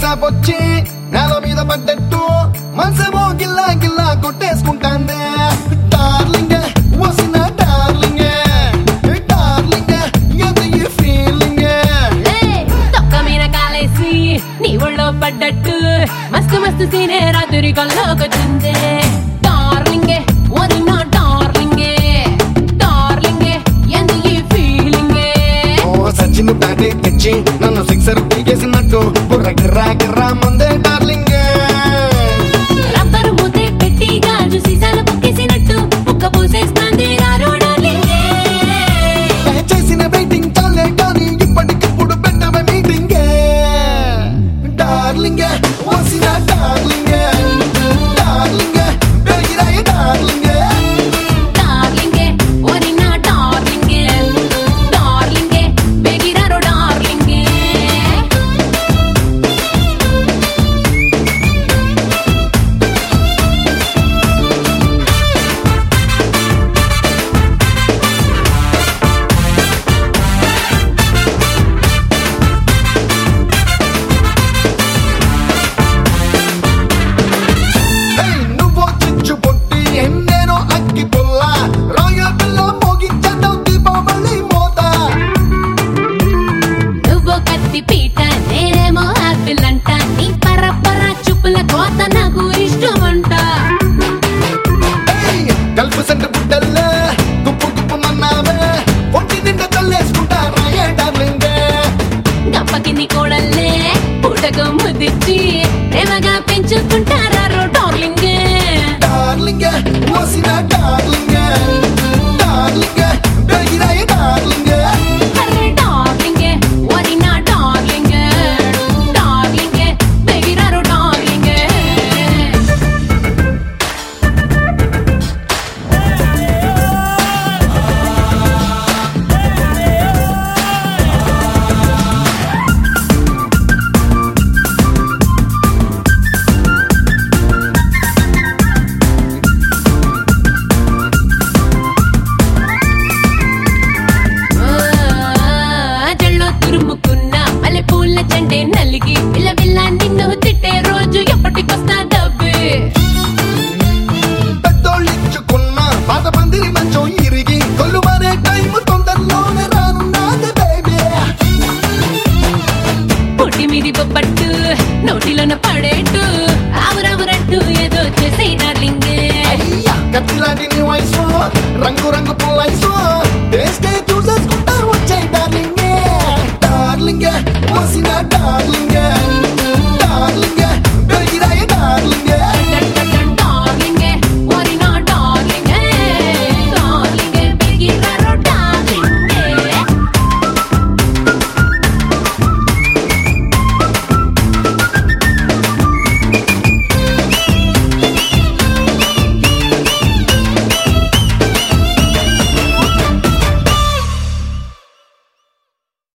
gap వచ్చి నేల మీద పడ్డట్టు మనసేమో గిల్లా గిల్లా కొట్టేసుకుంటాందే డార్లింగ్ వసిన డార్లింగ్ డార్లింగ్ ఎంత ఈ ఫీలింగ్ ఏయ్, తొక్క మీద కాలేసి నీ ఒళ్ళో పడ్డట్టు మస్తు మస్తు సీనే రాత్రి కల్లోకొచ్చిందే డార్లింగే ఓరి నా డార్లింగే డార్లింగే ఎందు ఈ ఫీలింగే ఓ సచిన్ బ్యాటే తెచ్చి నన్ను సిక్సర్ పీకేసినట్టు బుర్ర గిర్రా గిర్రా మందే డార్లింగ్ రబ్బరు మూతే పెట్టి గాజు సీసాలు పొక్కేసినట్టు ముక్క పూసేస్తాంది రారో డార్లింగే చేసిన వెయిటింగ్ చాలే కానీ ఇప్పటికిప్పుడు పెట్టమే మీటింగ్ డార్లింగ్ వసిన డార్లింగ్ డార్లింగ్ పెరిగిరాయ డార్లింగ్ డార్లింగే ఓరి నా డార్లింగే డార్లింగే బెగిరారో డార్లింగే Hey, నువ్వో చిచ్చు పొట్టి ఎన్నేనో అక్కి పుల్ల రాయల్ పిల్ల మోగించడం దీపావళి మోత నువ్వు కత్తి పీట నేనేమో ఆపిల్ అంట నీ పరపర చూపుల కోత నాకు ఇష్టమంట Hey, కలుపు సెంట బుడ్డల్లే గుప్పు గుప్పు మన్నావే ఒంటి నిండా తల్లేసుకుంటా రాయే డార్లింగ్ గప్పకింది కోడల్లే పుటకు ముదిచ్చి ప్రేమగా పెంచుకుంటారా డార్లింగ్ డార్లింగ్ వసిన డార్లింగ్ డార్లింగ్ పెరిగిరాయ డార్లింగ్ అరే డార్లింగ్ ఓరి నా డార్లింగ్ డార్లింగ్ బెగిరారు డార్లింగ్ జల్లో తురుముకున్న మల్లె పూల చెండే నలిగి పిల్ల పిల్ల నిన్ను తిట్టే రోజు ఎప్పటికొస్తా డబ్బే పెద్దోళ్ళిచ్చుకున్న పాత పందిరి మంచం ఇరిగి కొల్లు మారే టైం తొందరలోనే రానున్నది బేబీ పుట్టి మీది బొబ్బట్టు నోటిలోన పడేట్టు ఆవురావురంటూ ఏదో చేసే డార్లింగ్ అయ్యా కత్తిలాంటి నీ వయసు రంగు రంగు పుల్లైసు